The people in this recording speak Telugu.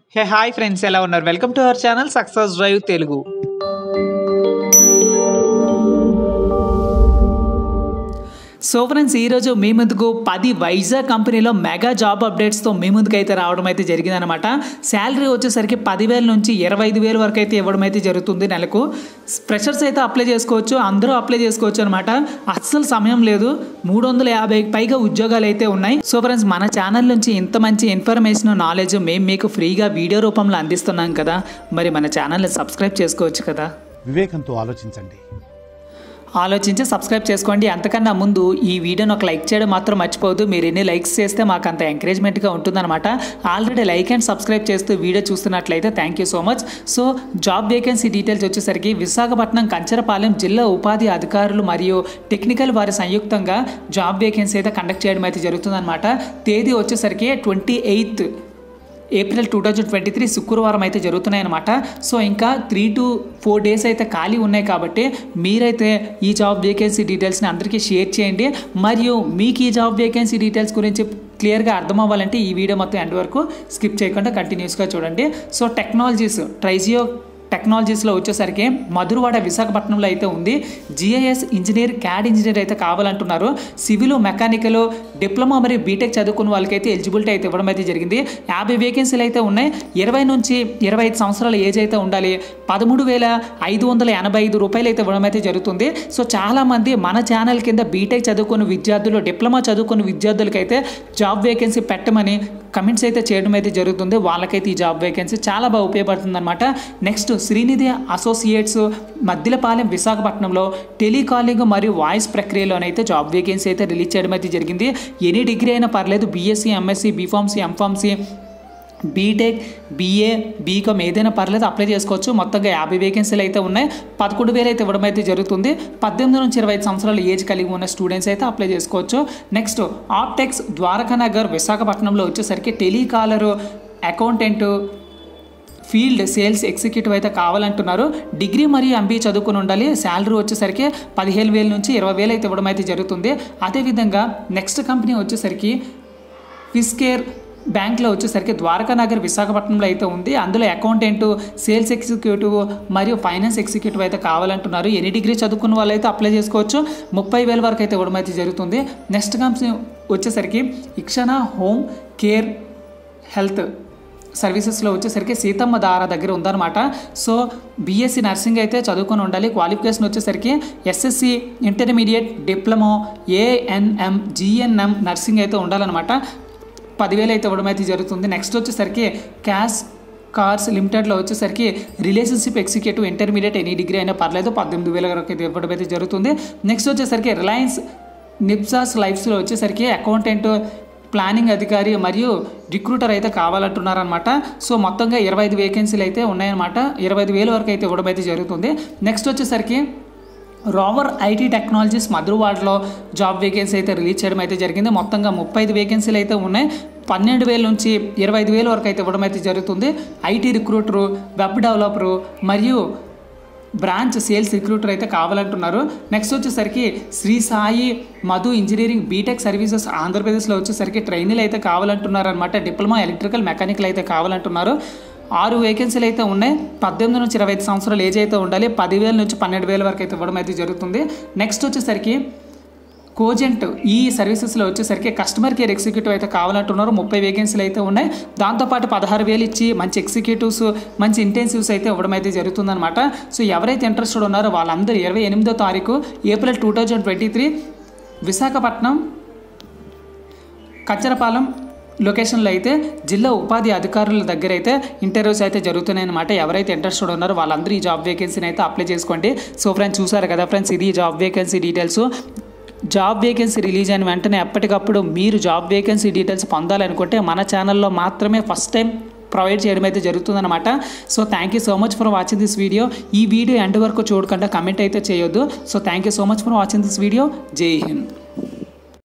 హే హాయ్ ఫ్రెండ్స్ ఎలా ఉన్నారు welcome to our channel success drive Telugu so friends ఈరోజు మీ ముందుకు పది వైజాగ్ కంపెనీలో మెగా జాబ్ అప్డేట్స్తో మీ ముందుకు అయితే రావడం అయితే జరిగిందనమాట శాలరీ వచ్చేసరికి పదివేల నుంచి ఇరవై ఐదు వేల వరకు అయితే ఇవ్వడం అయితే జరుగుతుంది నెలకు ఫ్రెషర్స్ అయితే అప్లై చేసుకోవచ్చు అందరూ అప్లై చేసుకోవచ్చు అనమాట అస్సలు సమయం లేదు మూడు వందల యాభై పైగా ఉద్యోగాలు అయితే ఉన్నాయి సో ఫ్రెండ్స్ మన ఛానల్ నుంచి ఇంత మంచి ఇన్ఫర్మేషన్ నాలెడ్జ్ మేము మీకు ఫ్రీగా వీడియో రూపంలో అందిస్తున్నాం కదా మరి మన ఛానల్ని సబ్స్క్రైబ్ చేసుకోవచ్చు కదా వివేకంతో ఆలోచించండి ఆలోచించి సబ్స్క్రైబ్ చేసుకోండి అంతకన్నా ముందు ఈ వీడియోని ఒక లైక్ చేయడం మాత్రం మర్చిపోవద్దు మీరు ఎన్ని లైక్స్ చేస్తే మాకు అంత ఎంకరేజ్మెంట్గా ఉంటుందన్నమాట ఆల్రెడీ లైక్ అండ్ సబ్స్క్రైబ్ చేస్తూ వీడియో చూస్తున్నట్లయితే thank you so much so job vacancy details వచ్చేసరికి విశాఖపట్నం కంచరపాలెం జిల్లా ఉపాధి అధికారులు మరియు టెక్నికల్ వారి సంయుక్తంగా జాబ్ వేకెన్సీ అయితే కండక్ట్ చేయడం అయితే జరుగుతుందన్నమాట తేదీ వచ్చేసరికి twenty eighth April two thousand twenty three శుక్రవారం అయితే జరుగుతున్నాయన్నమాట సో ఇంకా త్రీ టు ఫోర్ డేస్ అయితే ఖాళీ ఉన్నాయి కాబట్టి మీరైతే ఈ జాబ్ వేకెన్సీ డీటెయిల్స్ని అందరికీ షేర్ చేయండి మరియు మీకు ఈ జాబ్ వేకెన్సీ డీటెయిల్స్ గురించి క్లియర్గా అర్థం అవ్వాలంటే ఈ వీడియో మొత్తం ఎండ్ వరకు స్కిప్ చేయకుండా కంటిన్యూస్గా చూడండి సో టెక్నాలజీస్ ట్రైజియో టెక్నాలజీస్లో వచ్చేసరికి మధురవాడ విశాఖపట్నంలో అయితే ఉంది జిఐఎస్ ఇంజనీర్ క్యాడ్ ఇంజనీర్ అయితే కావాలంటున్నారు సివిల్ మెకానికల్ డిప్లొమా మరియు బీటెక్ చదువుకున్న వాళ్ళకైతే ఎలిజిబిలిటీ అయితే ఇవ్వడం అయితే జరిగింది యాభై వేకెన్సీలు అయితే ఉన్నాయి ఇరవై నుంచి ఇరవై ఐదు సంవత్సరాల ఏజ్ అయితే ఉండాలి పదమూడు వేల ఐదు వందల ఎనభై ఐదు రూపాయలు అయితే ఇవ్వడం అయితే జరుగుతుంది సో చాలామంది మన ఛానల్ కింద బీటెక్ చదువుకున్న విద్యార్థులు డిప్లొమా చదువుకున్న విద్యార్థులకైతే జాబ్ వేకెన్సీ పెట్టమని కమెంట్స్ అయితే చేయడం అయితే జరుగుతుంది వాళ్ళకైతే ఈ జాబ్ వేకెన్సీ చాలా బాగా ఉపయోగపడుతుంది అనమాట నెక్స్ట్ శ్రీనిధి అసోసియేట్స్ మద్దిలపాలెం విశాఖపట్నంలో టెలికాలింగ్ మరియు వాయిస్ ప్రక్రియలోనైతే జాబ్ వేకెన్సీ అయితే రిలీజ్ చేయడం అయితే జరిగింది ఎనీ డిగ్రీ అయినా పర్లేదు BSc MSc BPharmacy MPharmacy BTech BA BCom ఏదైనా పర్లేదు అప్లై చేసుకోవచ్చు మొత్తంగా యాభై వేకెన్సీలు అయితే ఉన్నాయి పదకొండు వేలు అయితే ఇవ్వడం అయితే జరుగుతుంది పద్దెనిమిది నుంచి ఇరవై ఐదు సంవత్సరాల ఏజ్ కలిగి ఉన్న స్టూడెంట్స్ అయితే అప్లై చేసుకోవచ్చు నెక్స్ట్ ఆప్టెక్స్ ద్వారకానగర్ విశాఖపట్నంలో వచ్చేసరికి telecaller accountant field sales executive అయితే కావాలంటున్నారు డిగ్రీ మరియు ఎంబీఏ చదువుకుని ఉండాలి శాలరీ వచ్చేసరికి పదిహేను వేల నుంచి ఇరవై వేలు అయితే ఇవ్వడం అయితే జరుగుతుంది అదేవిధంగా నెక్స్ట్ కంపెనీ వచ్చేసరికి ఫిస్కేర్ బ్యాంక్లో వచ్చేసరికి ద్వారకానగర్ విశాఖపట్నంలో అయితే ఉంది అందులో అకౌంటెంట్ సేల్స్ ఎగ్జిక్యూటివ్ మరియు ఫైనాన్స్ ఎగ్జిక్యూటివ్ అయితే కావాలంటున్నారు ఎన్ని డిగ్రీ చదువుకున్న వాళ్ళు అయితే అప్లై చేసుకోవచ్చు ముప్పై వేల వరకు అయితే ఇవ్వడం అయితే జరుగుతుంది నెక్స్ట్ కంపెనీ వచ్చేసరికి ఇక్షణ హోమ్ కేర్ హెల్త్ సర్వీసెస్లో వచ్చేసరికి సీతమ్మ దార దగ్గర ఉందన్నమాట సో బీఎస్సీ నర్సింగ్ అయితే చదువుకొని ఉండాలి క్వాలిఫికేషన్ వచ్చేసరికి SSC intermediate diploma ANM GNM nursing అయితే ఉండాలన్నమాట పదివేలు అయితే ఇవ్వడం అయితే జరుగుతుంది నెక్స్ట్ వచ్చేసరికి క్యాష్ కార్స్ లిమిటెడ్లో వచ్చేసరికి relationship executive intermediate any degree అయినా పర్లేదు పద్దెనిమిది వేల వరకు అయితే ఇవ్వడం అయితే జరుగుతుంది నెక్స్ట్ వచ్చేసరికి రిలయన్స్ నిప్సాస్ లైఫ్స్లో వచ్చేసరికి అకౌంటెంట్ ప్లానింగ్ అధికారి మరియు రిక్రూటర్ అయితే కావాలంటున్నారనమాట సో మొత్తంగా ఇరవై ఐదు వేకెన్సీలు అయితే ఉన్నాయన్నమాట ఇరవై ఐదు వేల వరకు అయితే ఇవ్వడం అయితే జరుగుతుంది నెక్స్ట్ వచ్చేసరికి రోవర్ ఐటీ టెక్నాలజీస్ మధురవాడలో జాబ్ వేకెన్సీ అయితే రిలీజ్ చేయడం అయితే జరిగింది మొత్తంగా ముప్పై ఐదు వేకెన్సీలు అయితే ఉన్నాయి పన్నెండు వేల నుంచి ఇరవై ఐదు వేల వరకు అయితే ఇవ్వడం అయితే జరుగుతుంది ఐటీ రిక్రూటరు వెబ్ డెవలపరు మరియు బ్రాంచ్ సేల్స్ రిక్రూటర్ అయితే కావాలంటున్నారు నెక్స్ట్ వచ్చేసరికి Shri Sai Madhu engineering BTech services ఆంధ్రప్రదేశ్లో వచ్చేసరికి ట్రైనీలు అయితే కావాలంటున్నారు అనమాట డిప్లొమా ఎలక్ట్రికల్ మెకానికల్ అయితే కావాలంటున్నారు ఆరు వేకెన్సీలు అయితే ఉన్నాయి పద్దెనిమిది నుంచి ఇరవై ఐదు సంవత్సరాలు ఏజ్ అయితే ఉండాలి పదివేల నుంచి పన్నెండు వేల వరకు అయితే ఇవ్వడం అయితే జరుగుతుంది నెక్స్ట్ వచ్చేసరికి కోజెంట్ ఈ సర్వీసెస్లో వచ్చేసరికి కస్టమర్ కేర్ ఎగ్జిక్యూటివ్ అయితే కావాలంటున్నారు ముప్పై వేకెన్సీలు అయితే ఉన్నాయి దాంతోపాటు పదహారు వేలు ఇచ్చి మంచి ఎగ్జిక్యూటివ్స్ మంచి ఇంటెన్సివ్స్ అయితే ఇవ్వడం అయితే జరుగుతుందన్నమాట సో ఎవరైతే ఇంట్రెస్టెడ్ ఉన్నారో వాళ్ళందరూ ఇరవై ఎనిమిదో తారీఖు April two thousand twenty three Visakhapatnam Kachcharapalem లొకేషన్లో అయితే జిల్లా ఉపాధి అధికారుల దగ్గర అయితే ఇంటర్వ్యూస్ అయితే జరుగుతున్నాయి అనమాట ఎవరైతే ఇంట్రెస్టెడ్ ఉన్నారో వాళ్ళందరూ ఈ జాబ్ వేకెన్సీని అయితే అప్లై చేసుకోండి సో ఫ్రెండ్స్ చూసారు కదా ఫ్రెండ్స్ ఇది job vacancy details job vacancy release అయిన వెంటనే ఎప్పటికప్పుడు మీరు జాబ్ వేకెన్సీ డీటెయిల్స్ పొందాలనుకుంటే మన ఛానల్లో మాత్రమే ఫస్ట్ టైం ప్రొవైడ్ చేయడం అయితే జరుగుతుందన్నమాట so thank you so much for watching this video ఈ వీడియో ఎండ్ వరకు చూడకుండా కమెంట్ అయితే చేయొద్దు so thank you so much for watching this video జై హింద్